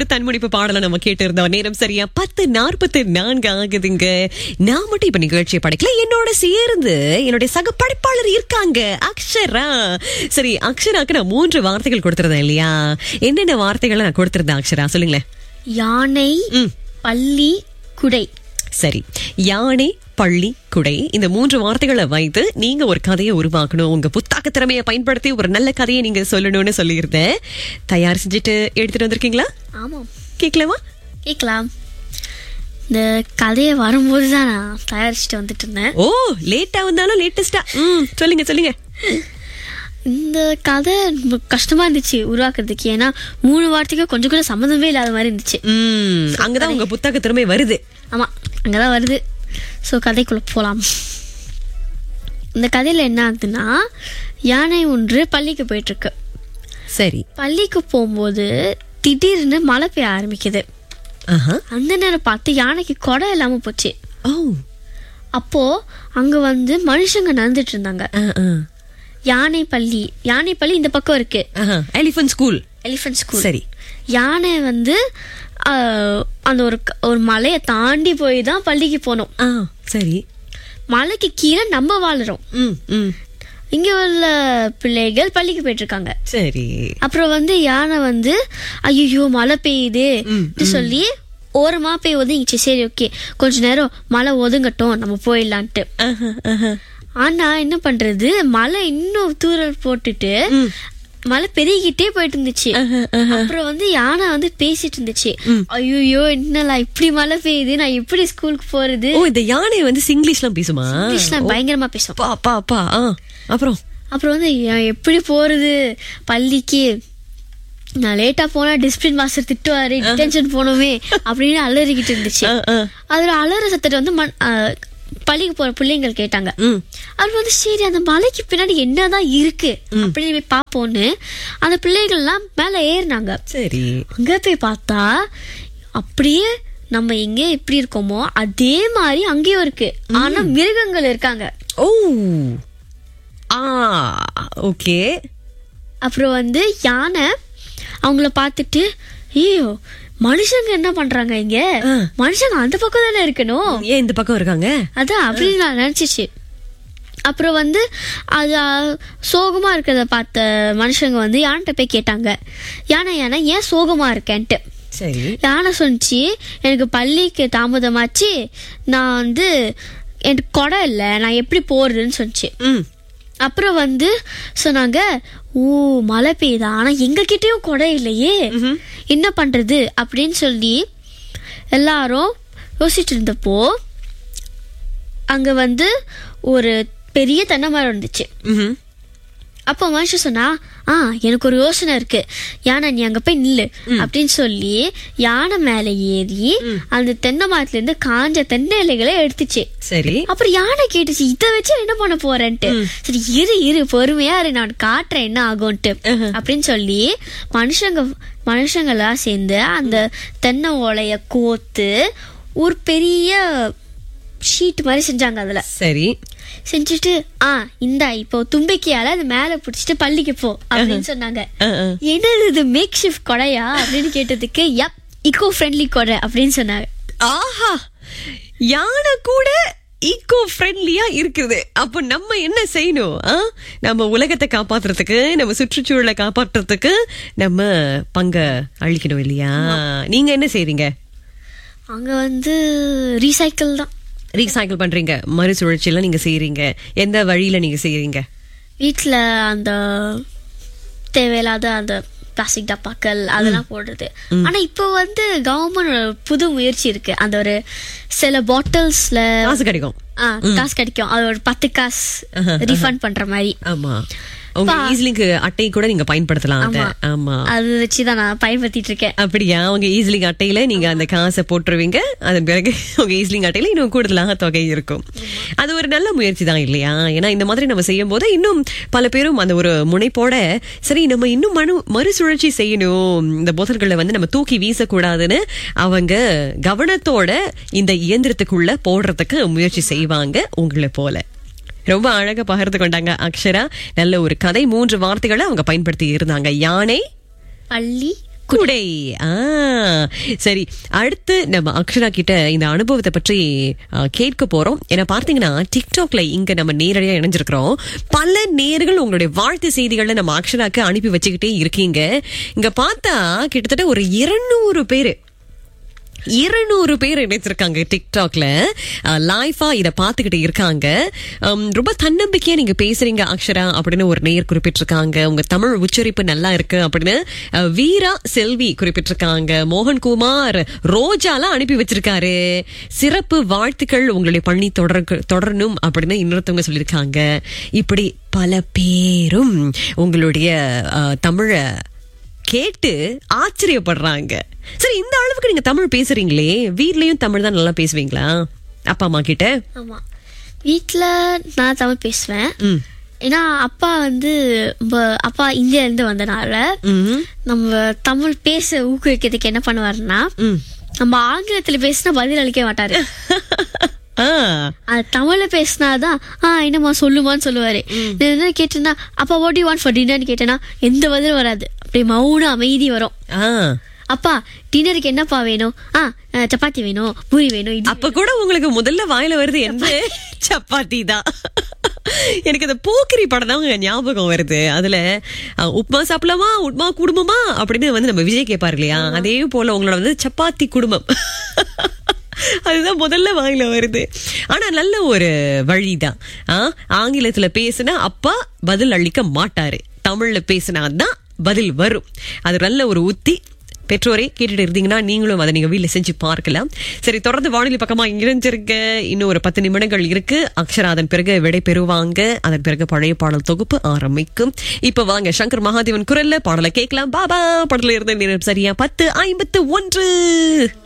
தன்முடிப்பு பாடலை நம்ம கேட்டு இருந்தோம் நேரம் சரியா பத்து நாற்பத்தி நான்கு ஆகுதுங்க நான் மட்டும் இப்ப நிகழ்ச்சியை படிக்கல என்னோட சேர்ந்து என்னுடைய சக படைப்பாளர் இருக்காங்க அக்ஷரா சரி அக்ஷராக்கு நான் மூன்று வார்த்தைகள் கொடுத்திருந்தேன் இல்லையா என்னென்ன வார்த்தைகளை நான் கொடுத்திருந்தேன் அக்ஷரா சொல்லுங்களேன் யானை ம் பள்ளி குடை சரி யானை பள்ளி குடை இந்த மூன்று வார்த்தைகளை வைத்து நீங்க ஒரு கதையை உருவாக்கணும் உங்க புத்தாக்க திறமையை பயன்படுத்தி ஒரு நல்ல கதையை நீங்க சொல்லணும்னு சொல்லியிருந்தேன் தயார் செஞ்சுட்டு எடுத்துட்டு வந்திருக்கீங்களா ஆமாம் கேட்கலாமா கேட்கலாம் இந்த கதையை வரும்போது தான் நான் தயாரிச்சுட்டு வந்துட்டு இருந்தேன் ஓ லேட்டா வந்தாலும் லேட்டஸ்டா ம் சொல்லுங்க சொல்லுங்க இந்த கதை ரொம்ப கஷ்டமா இருந்துச்சு உருவாக்குறதுக்கு ஏன்னா மூணு வார்த்தைக்கும் கொஞ்சம் கூட சம்மந்தமே இல்லாத மாதிரி இருந்துச்சு ம் அங்கதான் உங்க புத்தாக்க திறமை வருது ஆமா அங்கதான் வருது ஸோ கதைக்குள்ள போலாம் இந்த கதையில என்ன ஆகுதுன்னா யானை ஒன்று பள்ளிக்கு போயிட்டு இருக்கு சரி பள்ளிக்கு போகும்போது திடீர்னு மழை பெய்ய ஆரம்பிக்குது ஆஹா அந்த நேரம் பார்த்து யானைக்கு கொடை இல்லாம போச்சு ஓ அப்போ அங்க வந்து மனுஷங்க நடந்துட்டு இருந்தாங்க ஆ, ஆ. யானை பள்ளி யானை பள்ளி இந்த பக்கம் இருக்கு ஆஹா எலிஃபன்ட் ஸ்கூல் எலிஃபன்ட் ஸ்கூல் சரி யானை வந்து ஆஹ், அந்த ஒரு க- ஒரு மலையை தாண்டி போய் தான் பள்ளிக்கு போனோம் ஆ சரி மலைக்கு கீழே நம்ம வாழுறோம் ம் ம் இங்க உள்ள பிள்ளைகள் பள்ளிக்கு போயிட்டு இருக்காங்க சரி அப்புறம் வந்து யானை வந்து ஐயோ மழை பெய்யுது சொல்லி ஓரமா போய் ஒதுங்கிச்சு சரி ஓகே கொஞ்ச நேரம் மழை ஒதுங்கட்டும் நம்ம போயிடலான்ட்டு ஆஹா ஆஹா ஆனா என்ன பண்றது மழை இன்னும் தூரல் போட்டுட்டு மழை பெருகிட்டே போயிட்டு இருந்துச்சு அப்புறம் வந்து யானை வந்து பேசிட்டு இருந்துச்சு ஐயோ என்னலா இப்படி மழை பெய்யுது நான் எப்படி ஸ்கூலுக்கு போறது ஓ இந்த யானை வந்து சிங்கிலீஷ்லாம் பேசுமா இங்கிலீஷ்லாம் பயங்கரமா பேசும் அப்பா அப்பா அப்பா ஆ அப்புறம் அப்புறம் வந்து நான் எப்படி போறது பள்ளிக்கு நான் லேட்டா போனா டிசிப்ளின் மாஸ்டர் திட்டுவாரு டிடென்ஷன் போனோமே அப்படின்னு அலறிக்கிட்டு இருந்துச்சு ஆ, ஆ. அதுல அலற சத்தத்தை வந்து மண்- ஆ, பள்ளிக்கு போற பிள்ளைங்கள் கேட்டாங்க ம் அது வந்து சரி அந்த மலைக்கு பின்னாடி என்னதான் இருக்கு அப்படின்னு போய் பாப்போம்னு அந்த பிள்ளைகள்லாம் மேல ஏறினாங்க சரி அங்க போய் பார்த்தா அப்படியே நம்ம எங்க எப்படி இருக்கோமோ அதே மாதிரி அங்கேயும் இருக்கு ஆனா மிருகங்கள் இருக்காங்க ஓ ஆ ஓகே அப்புறம் வந்து யானை அவங்கள பார்த்துட்டு ஐயோ மனுஷங்க என்ன பண்றாங்க இங்க ஆ. மனுஷங்க அந்த பக்கம் தானே இருக்கணும் ஏன் இந்த பக்கம் இருக்காங்க அதான் அப்படின்னு நான் நினைச்சிச்சு அப்புறம் வந்து அது ஆ, சோகமா இருக்கிறத பார்த்த மனுஷங்க வந்து யான்கிட்ட போய் கேட்டாங்க யானை யானை ஏன் சோகமா இருக்கேன்ட்டு சரி யானை சொன்னிச்சு எனக்கு பள்ளிக்கு தாமதமாச்சு நான் வந்து எனக்கு கொடை இல்லை நான் எப்படி போறதுன்னு சொன்னிச்சு ம் அப்புறம் வந்து சொன்னாங்க ஓ மழை பெய்யுதா ஆனா எங்க கிட்டயும் கொடை இல்லையே என்ன பண்றது அப்படின்னு சொல்லி எல்லாரும் யோசிச்சுட்டு இருந்தப்போ அங்க வந்து ஒரு பெரிய தென்னை மரம் இருந்துச்சு ம்ஹும். அப்போ மனுஷன் சொன்னா ஆ எனக்கு ஒரு யோசனை இருக்கு யானை நீ அங்க போய் நில்லு அப்படின்னு சொல்லி யானை மேல ஏறி அந்த தென்னை மரத்துல இருந்து காஞ்ச தென்னை இலைகளை எடுத்துச்சு சரி அப்புறம் யானை கேட்டுச்சு இத வச்சு என்ன பண்ண போறேன்ட்டு சரி இரு இரு பொறுமையா இரு நான் காட்டுறேன் என்ன ஆகும்ட்டு அப்படின்னு சொல்லி மனுஷங்க மனுஷங்களா சேர்ந்து அந்த தென்னை ஓலைய கோத்து ஒரு பெரிய ஷீட் மாதிரி செஞ்சாங்க அதுல சரி செஞ்சுட்டு ஆ இந்தா இப்போ தும்பிக்கையால அது மேல புடிச்சிட்டு பள்ளிக்கு போ அப்படின்னு சொன்னாங்க ஆ, ஆ. என்னது இது மேக் ஷிஃப்ட் கொடையா அப்படின்னு கேட்டதுக்கு யப் இக்கோ ஃப்ரெண்ட்லி கொடை அப்படின்னு சொன்னாங்க ஆஹா யானை கூட ஈகோ ஃப்ரெண்ட்லியா இருக்குது அப்ப நம்ம என்ன செய்யணும் ஆ? நம்ம உலகத்தை காப்பாத்துறதுக்கு நம்ம சுற்றுச்சூழலை காப்பாற்றுறதுக்கு நம்ம பங்க அழிக்கணும் இல்லையா நீங்க என்ன செய்றீங்க அங்க வந்து ரீசைக்கிள் தான் ரீசைக்கிள் பண்றீங்க மறுசுழற்சியெல்லாம் நீங்க செய்றீங்க எந்த வழியில நீங்க செய்றீங்க வீட்ல அந்த தேவையில்லாத அந்த பிளாஸ்டிக் டப்பாக்கள் அதெல்லாம் போடுறது ஆனா இப்போ வந்து கவர்மெண்ட் புது முயற்சி இருக்கு அந்த ஒரு சில பாட்டில்ஸ்ல காசு கிடைக்கும் காசு கிடைக்கும் அது ஒரு பத்து காசு ரீஃபண்ட் பண்ற மாதிரி ஆமா உங்க ஈஸ்லிங்க் அட்டை கூட நீங்க பயன்படுத்தலாம் அத ஆமா அது வச்சுதான் நான் பயன்படுத்திட்டு இருக்கேன் அப்படியா உங்க ஈஸ்லிங் அட்டையில நீங்க அந்த காசை போட்டுருவீங்க அதன் பிறகு உங்க ஈஸ்லிங் அட்டையில இன்னும் கூடுதலாக தொகை இருக்கும் அது ஒரு நல்ல முயற்சி தான் இல்லையா ஏன்னா இந்த மாதிரி நம்ம செய்யும் போது இன்னும் பல பேரும் அந்த ஒரு முனைப்போட சரி நம்ம இன்னும் மனு மறுசுழற்சி செய்யணும் இந்த போத்தல்களை வந்து நம்ம தூக்கி வீசக்கூடாதுன்னு அவங்க கவனத்தோட இந்த இயந்திரத்துக்குள்ள போடுறதுக்கு முயற்சி செய்வாங்க உங்களை போல ரொம்ப அழகா பகிர்ந்து கொண்டாங்க அக்ஷரா நல்ல ஒரு கதை மூன்று வார்த்தைகளை அவங்க பயன்படுத்தி இருந்தாங்க யானை பள்ளி குடை ஆ சரி அடுத்து நம்ம அக்ஷரா கிட்ட இந்த அனுபவத்தை பற்றி ஆ, கேட்க போறோம் ஏன்னா பார்த்தீங்கன்னா டிக்டாக்ல இங்க நம்ம நேரடியா இணைஞ்சிருக்கிறோம் பல நேர்கள் உங்களுடைய வாழ்த்து செய்திகளை நம்ம அக்ஷராக்கு அனுப்பி வச்சுக்கிட்டே இருக்கீங்க இங்க பார்த்தா கிட்டத்தட்ட ஒரு இருநூறு பேரு இருநூறு பேர் இணைச்சிருக்காங்க டிக்டாக்ல லைஃபா இத பாத்துக்கிட்டு இருக்காங்க அம், ரொம்ப தன்னம்பிக்கையா நீங்க பேசுறீங்க அக்ஷரா அப்படின்னு ஒரு நேயர் குறிப்பிட்டிருக்காங்க உங்க தமிழ் உச்சரிப்பு நல்லா இருக்கு அப்படின்னு அஹ், வீரா செல்வி குறிப்பிட்டிருக்காங்க மோகன்குமார் ரோஜாலாம் அனுப்பி வச்சிருக்காரு சிறப்பு வாழ்த்துக்கள் உங்களுடைய பணி தொடர் தொடரணும் அப்படின்னு இன்னொருத்தவங்க சொல்லியிருக்காங்க இப்படி பல பேரும் உங்களுடைய அஹ், தமிழ கேட்டு ஆச்சரியப்படுறாங்க சரி இந்த அளவுக்கு நீங்க தமிழ் பேசுறீங்களே வீட்லயும் தமிழ் தான் நல்லா பேசுவீங்களா அப்பா அம்மா கிட்ட ஆமா வீட்ல நான் தமிழ் பேசுவேன் ம். ஏன்னா அப்பா வந்து ரொம்ப- அப்பா இந்தியால இருந்து வந்தனால ம்ஹும். நம்ம தமிழ் பேச ஊக்குவிக்கிறதுக்கு என்ன பண்ணுவாருன்னா ம். நம்ம ஆங்கிலத்துல பேசினா பதில் அளிக்க மாட்டாரு ஆ, அது தமிழ்ல பேசினாதான் ஆ என்னம்மா சொல்லுமான்னு சொல்லுவாரு நான் என்ன கேட்டேன்னா அப்பா வாட் யூ வாண்ட் ஃபார் டின்னர்னு கேட்டேன்னா எந்த பதிலும் வராது அப்படி மௌன அமைதி வரும் ஆ. அப்பா டின்னருக்கு என்னப்பா வேணும் ஆ அஹ், சப்பாத்தி வேணும் பூரி வேணும் இட்லி அப்ப கூட உங்களுக்கு முதல்ல வாயில வருது என்ன சப்பாத்தி தான் எனக்கு அந்த போக்கிரி படம் தான் ஞாபகம் வருது அதுல அஹ், உப்மா சாப்பிடலாமா உப்மா குடும்பமா அப்படின்னு வந்து நம்ம விஜய் கேட்பாரு இல்லையா அதே போல உங்களோட வந்து சப்பாத்தி குடும்பம் அதுதான் முதல்ல வாயில வருது ஆனா நல்ல ஒரு வழிதான் ஆ, ஆங்கிலத்துல பேசினா அப்பா பதில் அளிக்க மாட்டாரு தமிழ்ல பேசினாதான் பதில் வரும் அது நல்ல ஒரு உத்தி பெற்றோரே கேட்டுட்டு இருந்தீங்கன்னா நீங்களும் அதை நீங்க வீட்டுல செஞ்சு பார்க்கலாம் சரி தொடர்ந்து வானொலி பக்கமா இணைஞ்சிருக்க இன்னும் ஒரு பத்து நிமிடங்கள் இருக்கு அக்ஷரா அதன் பிறகு விடை பெறுவாங்க அதன் பிறகு பழைய பாடல் தொகுப்பு ஆரம்பிக்கும் இப்ப வாங்க சங்கர் மகாதேவன் குரல்ல பாடலை கேட்கலாம் பாபா படத்துல இருந்த நேரம் சரியா பத்து ஐம்பத்து ஒன்று